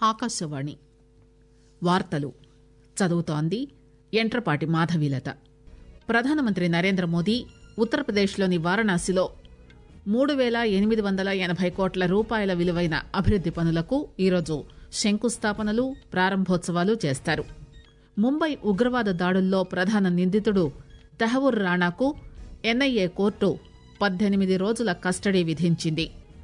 ఆకాశవాణి వార్తలు చదువుతోంది ఎంట్రపాటి మాధవీలత ప్రధానమంత్రి నరేంద్ర మోదీ ఉత్తరప్రదేశ్లోని వారణాసిలో మూడు పేల ఎనిమిది వందల ఎనబై కోట్ల రూపాయల విలువైన అభివృద్ది పనులకు ఈరోజు శంకుస్థాపనలు ప్రారంభోత్సవాలు చేస్తారు ముంబై ఉగ్రవాద దాడుల్లో ప్రధాన నిందితుడు తెహవూర్ రాణాకు ఎన్ఐఏ కోర్టు పద్దెనిమిది రోజుల కస్టడీ విధించింది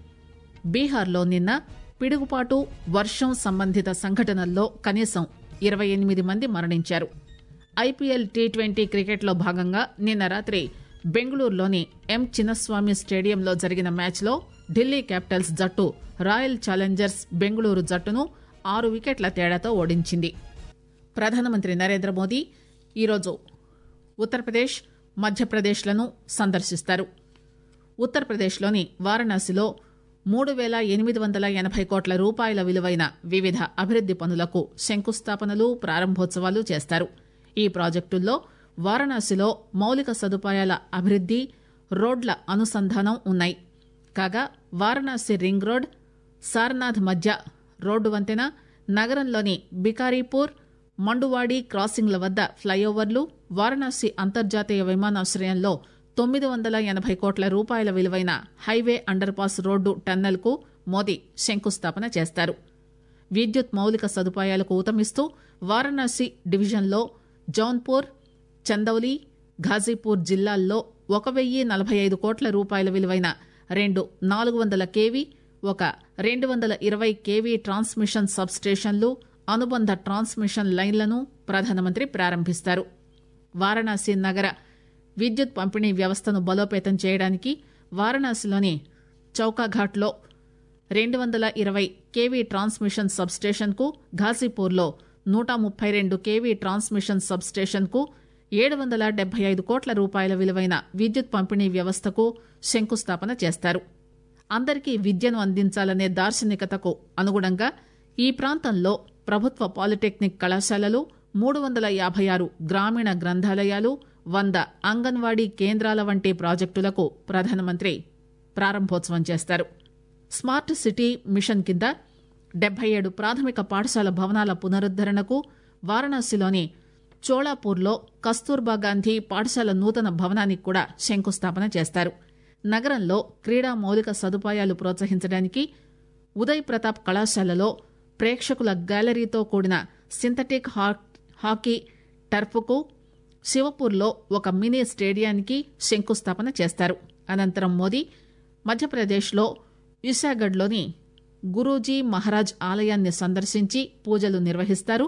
బీహార్లో నిన్న పిడుగుపాటు వర్షం సంబంధిత సంఘటనల్లో కనీసం ఇరవై ఎనిమిది మంది మరణించారు ఐపీఎల్ టీ ట్వంటీ క్రికెట్లో భాగంగా నిన్న రాత్రి బెంగళూరులోని ఎం చిన్నస్వామి స్టేడియంలో జరిగిన మ్యాచ్లో ఢిల్లీ క్యాపిటల్స్ జట్టు రాయల్ ఛాలెంజర్స్ బెంగళూరు జట్టును ఆరు వికెట్ల తేడాతో ఓడించింది ప్రధానమంత్రి నరేంద్ర మోదీ ఈరోజు ఉత్తరప్రదేశ్ మధ్యప్రదేశ్లను సందర్శిస్తారు ఉత్తరప్రదేశ్లోని వారణాసిలో మూడు పేల ఎనిమిది వందల ఎనబై కోట్ల రూపాయల విలువైన వివిధ అభివృద్ది పనులకు శంకుస్థాపనలు ప్రారంభోత్సవాలు చేస్తారు ఈ ప్రాజెక్టుల్లో వారణాసిలో మౌలిక సదుపాయాల అభివృద్ది రోడ్ల అనుసంధానం ఉన్నాయి కాగా వారణాసి రింగ్ రోడ్ సారనాథ్ మధ్య రోడ్డు వంతెన నగరంలోని బికారీపూర్ మండువాడి క్రాసింగ్ల వద్ద ఫ్లైఓవర్లు వారణాసి అంతర్జాతీయ విమానాశ్రయంలో తొమ్మిది వందల ఎనబై కోట్ల రూపాయల విలువైన highway underpass road tunnel కు మోదీ శంకుస్థాపన చేస్తారు విద్యుత్ మౌలిక సదుపాయాలకు ఊతమిస్తూ వారణాసి డివిజన్లో జౌన్పూర్ చందౌలి ఘాజీపూర్ జిల్లాల్లో ఒక వెయ్యి నలభై ఐదు కోట్ల రూపాయల విలువైన రెండు నాలుగు వందల కేవీ ఒక రెండు వందల ఇరవై కేవీ ట్రాన్స్మిషన్ సబ్ స్టేషన్లు అనుబంధ ట్రాన్స్మిషన్ లైన్లను ప్రధానమంత్రి ప్రారంభిస్తారు వారణాసి నగర విద్యుత్ పంపిణీ వ్యవస్థను బలోపేతం చేయడానికి వారణాసిలోని చౌకాఘాట్లో రెండు వందల ఇరవై కేవీ ట్రాన్స్మిషన్ సబ్ స్టేషన్ కు ఘాజీపూర్లో నూట ముప్పై రెండు కేవీ ట్రాన్స్మిషన్ సబ్ స్టేషన్ కు ఏడు వందల డెబ్బై ఐదు కోట్ల రూపాయల విలువైన విద్యుత్ పంపిణీ వ్యవస్థకు శంకుస్థాపన చేస్తారు అందరికీ విద్యను అందించాలనే దార్శనికతకు అనుగుణంగా ఈ ప్రాంతంలో ప్రభుత్వ పాలిటెక్నిక్ కళాశాలలు మూడు వందల యాభై ఆరు గ్రామీణ గ్రంథాలయాలు వంద అంగన్వాడీ కేంద్రాల వంటి ప్రాజెక్టులకు ప్రధానమంత్రి ప్రారంభోత్సవం చేస్తారు స్మార్ట్ సిటీ మిషన్ కింద డెబ్బై ఏడు ప్రాథమిక పాఠశాల భవనాల పునరుద్దరణకు వారణాసిలోని చోళాపూర్లో కస్తూర్బా గాంధీ పాఠశాల నూతన భవనానికి కూడా శంకుస్థాపన చేస్తారు నగరంలో క్రీడా మౌలిక సదుపాయాలు ప్రోత్సహించడానికి ఉదయ్ ప్రతాప్ కళాశాలలో ప్రేక్షకుల గ్యాలరీతో కూడిన సింథటిక్ హాకీ టర్ఫ్కు శివపూర్లో ఒక మినీ స్టేడియానికి శంకుస్థాపన చేస్తారు అనంతరం మోదీ మధ్యప్రదేశ్లో విశాగఢ్లోని గురూజీ మహారాజ్ ఆలయాన్ని సందర్శించి పూజలు నిర్వహిస్తారు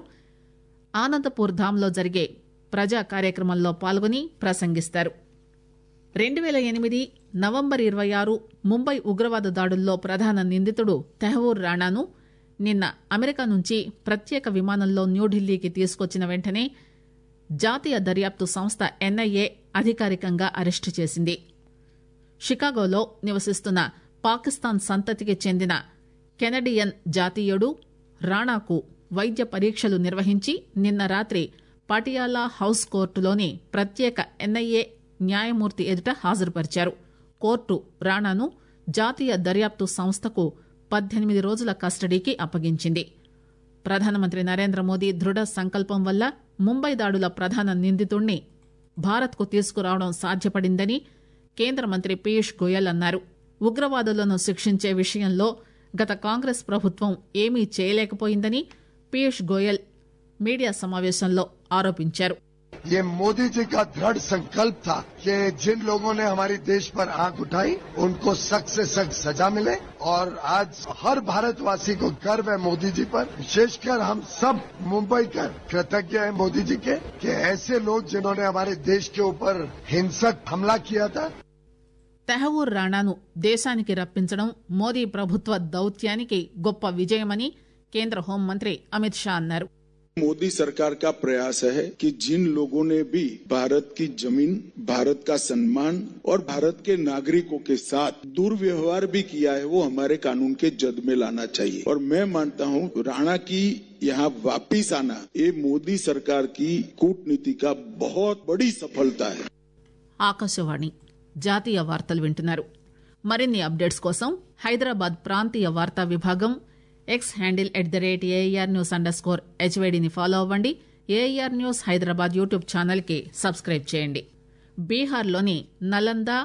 ఆనందపూర్ ధామ్లో జరిగే ప్రజా కార్యక్రమంలో పాల్గొని ప్రసంగిస్తారు రెండు పేల ఎనిమిది నవంబర్ ఇరవై ఆరు ముంబై ఉగ్రవాద దాడుల్లో ప్రధాన నిందితుడు తెహవూర్ రాణాను నిన్న అమెరికా నుంచి ప్రత్యేక విమానంలో న్యూఢిల్లీకి తీసుకొచ్చిన వెంటనే జాతీయ దర్యాప్తు సంస్థ ఎన్ఐఏ అధికారికంగా అరెస్టు చేసింది షికాగోలో నివసిస్తున్న పాకిస్తాన్ సంతతికి చెందిన కెనడియన్ జాతీయుడు రాణాకు వైద్య పరీక్షలు నిర్వహించి నిన్న రాత్రి పటియాలా హౌస్ కోర్టులోని ప్రత్యేక ఎన్ఐఏ న్యాయమూర్తి ఎదుట హాజరుపరిచారు కోర్టు రాణాను జాతీయ దర్యాప్తు సంస్థకు పద్దెనిమిది రోజుల కస్టడీకి అప్పగించింది ప్రధానమంత్రి నరేంద్ర మోదీ దృఢ సంకల్పం వల్ల ముంబై దాడుల ప్రధాన నిందితుణ్ణి భారత్కు తీసుకురావడం సాధ్యపడిందని కేంద్ర మంత్రి పీయూష్ గోయల్ అన్నారు ఉగ్రవాదులను శిక్షించే విషయంలో గత కాంగ్రెస్ ప్రభుత్వం ఏమీ చేయలేకపోయిందని పీయూష్ గోయల్ మీడియా సమావేశంలో ఆరోపించారు ये मोदी जी का दृढ़ संकल्प था कि जिन लोगों ने हमारे देश पर आंख उठाई उनको सख्त से सख्त सजा मिले और आज हर भारतवासी को गर्व है मोदी जी पर विशेषकर हम सब मुंबई कर कृतज्ञ हैं मोदी जी के कि ऐसे लोग जिन्होंने हमारे देश के ऊपर हिंसक हमला किया था తెహవూర్ రాణాను దేశానికి రప్పించడం మోదీ ప్రభుత్వ దౌత్యానికి గొప్ప విజయమని కేంద్ర హోంమంత్రి అమిత్ షా అన్నారు मोदी सरकार का प्रयास है कि जिन लोगों ने भी भारत की जमीन भारत का सम्मान और भारत के नागरिकों के साथ दुर्व्यवहार भी किया है वो हमारे कानून के जद में लाना चाहिए और मैं मानता हूँ राणा की यहाँ वापिस आना ये मोदी सरकार की कूटनीति का बहुत बड़ी सफलता है ఆకాశవాణి జాతీయ వార్తలు వింటున్నారు మరిన్ని అప్డేట్స్ కోసం హైదరాబాద్ ప్రాంతీయ వార్తా విభాగం X handle at the rate AIR news underscore హెచ్వైడిని ఫాలో అవ్వండి ఏఐఆర్ న్యూస్ హైదరాబాద్ యూట్యూబ్ ఛానల్కి సబ్స్క్రైబ్ చేయండి బీహార్లోని నలందా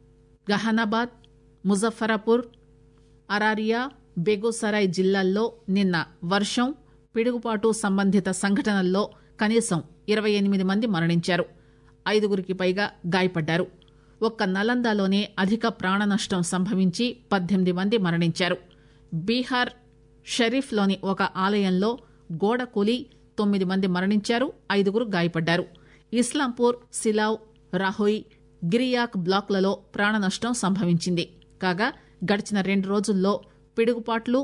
గహనాబాద్ ముజఫరాపూర్ అరారియా బెగుసరాయ్ జిల్లాల్లో నిన్న వర్షం పిడుగుపాటు సంబంధిత సంఘటనల్లో కనీసం ఇరవై ఎనిమిది మంది మరణించారు ఐదుగురికి పైగా గాయపడ్డారు ఒక్క నలందాలోనే అధిక ప్రాణ నష్టం సంభవించి పద్దెనిమిది మంది మరణించారు బీహార్ షరీఫ్లోని ఒక ఆలయంలో గోడ కూలి తొమ్మిది మంది మరణించారు ఐదుగురు గాయపడ్డారు ఇస్లాంపూర్ సిలావ్ రాహోయ్ గిరియాక్ బ్లాక్లలో ప్రాణ నష్టం సంభవించింది కాగా గడిచిన రెండు రోజుల్లో పిడుగుపాట్లు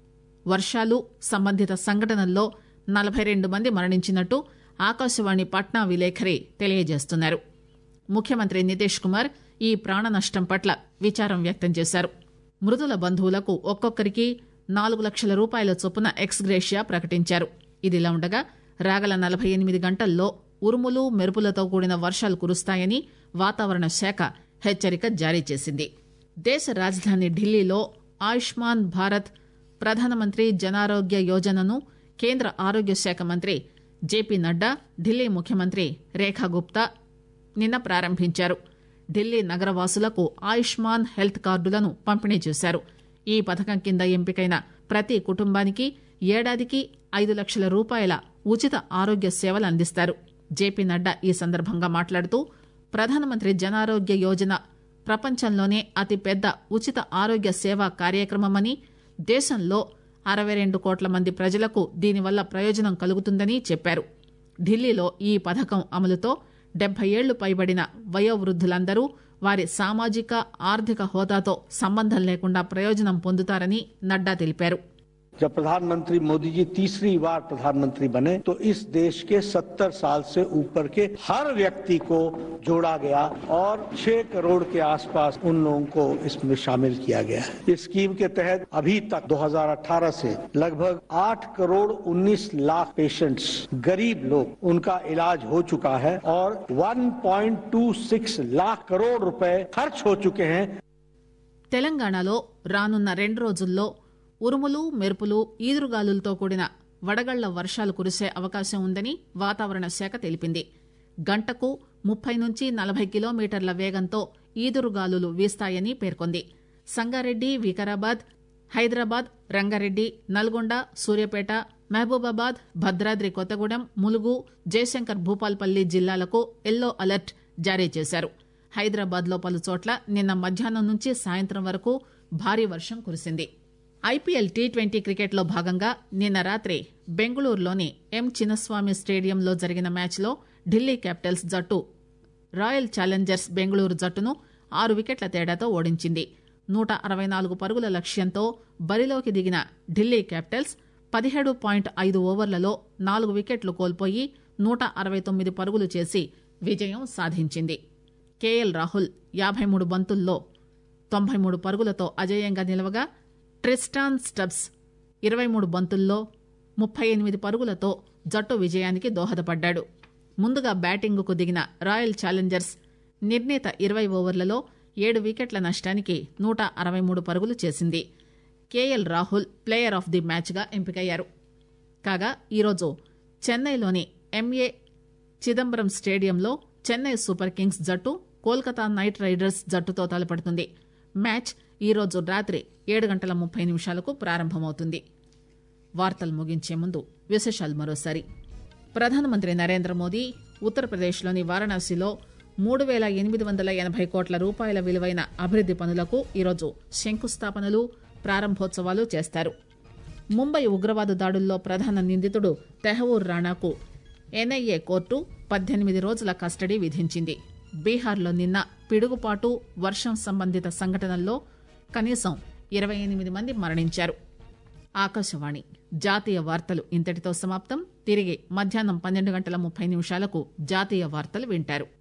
వర్షాలు సంబంధిత సంఘటనల్లో నలభై రెండు మంది మరణించినట్టు ఆకాశవాణి పట్నా విలేఖరి తెలియజేస్తున్నారు ముఖ్యమంత్రి నితీష్ కుమార్ ఈ ప్రాణ నష్టం పట్ల విచారం వ్యక్తం చేశారు మృతుల బంధువులకు ఒక్కొక్కరికి నాలుగు లక్షల రూపాయల చొప్పున ఎక్స్గ్రేషియా ప్రకటించారు ఇదిలా ఉండగా రాగల నలభై ఎనిమిది గంటల్లో ఉరుములు మెరుపులతో కూడిన వర్షాలు కురుస్తాయని వాతావరణ శాఖ హెచ్చరిక జారీ చేసింది దేశ రాజధాని ఢిల్లీలో ఆయుష్మాన్ భారత్ ప్రధానమంత్రి జనారోగ్య యోజనను కేంద్ర ఆరోగ్య శాఖ మంత్రి జేపీ నడ్డా ఢిల్లీ ముఖ్యమంత్రి రేఖా గుప్తా నిన్న ప్రారంభించారు ఢిల్లీ నగరవాసులకు ఆయుష్మాన్ హెల్త్ కార్డులను పంపిణీ చేశారు ఈ పథకం కింద ఎంపికైన ప్రతి కుటుంబానికి ఏడాదికి ఐదు లక్షల రూపాయల ఉచిత ఆరోగ్య సేవలు అందిస్తారు జేపీ నడ్డా ఈ సందర్భంగా మాట్లాడుతూ ప్రధానమంత్రి జనారోగ్య యోజన ప్రపంచంలోనే అతిపెద్ద ఉచిత ఆరోగ్య సేవా కార్యక్రమమని దేశంలో అరవై రెండు కోట్ల మంది ప్రజలకు దీనివల్ల ప్రయోజనం కలుగుతుందని చెప్పారు ఢిల్లీలో ఈ పథకం అమలుతో డెబ్బై ఏళ్లు పైబడిన వయోవృద్ధులందరూ వారి సామాజిక ఆర్థిక హోదాతో సంబంధం లేకుండా ప్రయోజనం పొందుతారని నడ్డా తెలిపారు जब प्रधानमंत्री मोदी जी तीसरी बार प्रधानमंत्री बने तो इस देश के 70 साल से ऊपर के हर व्यक्ति को जोड़ा गया और 6 करोड़ के आसपास उन लोगों को इसमें शामिल किया गया है इस स्कीम के तहत अभी तक 2018 से लगभग 8 करोड़ 19 लाख पेशेंट्स गरीब लोग उनका इलाज हो चुका है और 1.26 लाख करोड़ रुपए खर्च हो चुके हैं తెలంగాణలో రానున్న రెండు రోజుల్లో ఉరుములు మెరుపులు ఈదురుగాలులతో కూడిన వడగళ్ల వర్షాలు కురిసే అవకాశం ఉందని వాతావరణ శాఖ తెలిపింది గంటకు ముప్పై నుంచి నలభై కిలోమీటర్ల వేగంతో ఈదురుగాలులు వీస్తాయని పేర్కొంది సంగారెడ్డి వికారాబాద్ హైదరాబాద్ రంగారెడ్డి నల్గొండ సూర్యాపేట మహబూబాబాద్ భద్రాద్రి కొత్తగూడెం ములుగు జయశంకర్ భూపాల్పల్లి జిల్లాలకు ఎల్లో అలర్ట్ జారీ చేశారు హైదరాబాద్ లో పలు చోట్ల నిన్న మధ్యాహ్నం నుంచి సాయంత్రం వరకు భారీ వర్షం కురిసింది ఐపీఎల్ టీ ట్వంటీ క్రికెట్లో భాగంగా నిన్న రాత్రి బెంగళూరులోని ఎం చిన్నస్వామి స్టేడియంలో జరిగిన మ్యాచ్లో ఢిల్లీ క్యాపిటల్స్ జట్టు రాయల్ ఛాలెంజర్స్ బెంగళూరు జట్టును ఆరు వికెట్ల తేడాతో ఓడించింది నూట అరవై నాలుగు పరుగుల లక్ష్యంతో బరిలోకి దిగిన ఢిల్లీ క్యాపిటల్స్ పదిహేడు పాయింట్ ఐదు ఓవర్లలో నాలుగు వికెట్లు కోల్పోయి నూట అరవై తొమ్మిది పరుగులు చేసి విజయం సాధించింది కేఎల్ రాహుల్ యాభై మూడు బంతుల్లో తొంభై మూడు పరుగులతో అజేయంగా నిలవగా ట్రిస్టాన్ స్టబ్స్ ఇరవై మూడు బంతుల్లో ముప్పై ఎనిమిది పరుగులతో జట్టు విజయానికి దోహదపడ్డాడు ముందుగా బ్యాటింగుకు దిగిన రాయల్ ఛాలెంజర్స్ నిర్ణీత ఇరవై ఓవర్లలో ఏడు వికెట్ల నష్టానికి నూట అరవై మూడు పరుగులు చేసింది KL Rahul player of the మ్యాచ్గా ఎంపికయ్యారు కాగా ఈరోజు చెన్నైలోని ఎంఏ చిదంబరం స్టేడియంలో చెన్నై సూపర్ కింగ్స్ జట్టు కోల్కతా నైట్ రైడర్స్ జట్టుతో తలపడుతుంది మ్యాచ్ ఈరోజు రాత్రి ఏడు గంటల ముప్పై నిమిషాలకు ప్రారంభమవుతుంది వార్తలు ముగించే ముందు విశేషాలు మరోసారి ప్రధానమంత్రి నరేంద్ర మోదీ ఉత్తరప్రదేశ్లోని వారణాసిలో మూడు వేల ఎనిమిది వందల ఎనభై కోట్ల రూపాయల విలువైన అభివృద్ది పనులకు ఈరోజు శంకుస్థాపనలు ప్రారంభోత్సవాలు చేస్తారు ముంబై ఉగ్రవాద దాడుల్లో ప్రధాన నిందితుడు తెహవూర్ రాణాకు ఎన్ఐఏ కోర్టు పద్దెనిమిది రోజుల కస్టడీ విధించింది బీహార్లో నిన్న పిడుగుపాటు వర్షం సంబంధిత సంఘటనల్లో కనీసం ఇరవై ఎనిమిది మంది మరణించారు ఆకాశవాణి జాతీయ వార్తలు ఇంతటితో సమాప్తం తిరిగి మధ్యాహ్నం పన్నెండు గంటల ముప్పై నిమిషాలకు జాతీయ వార్తలు వింటారు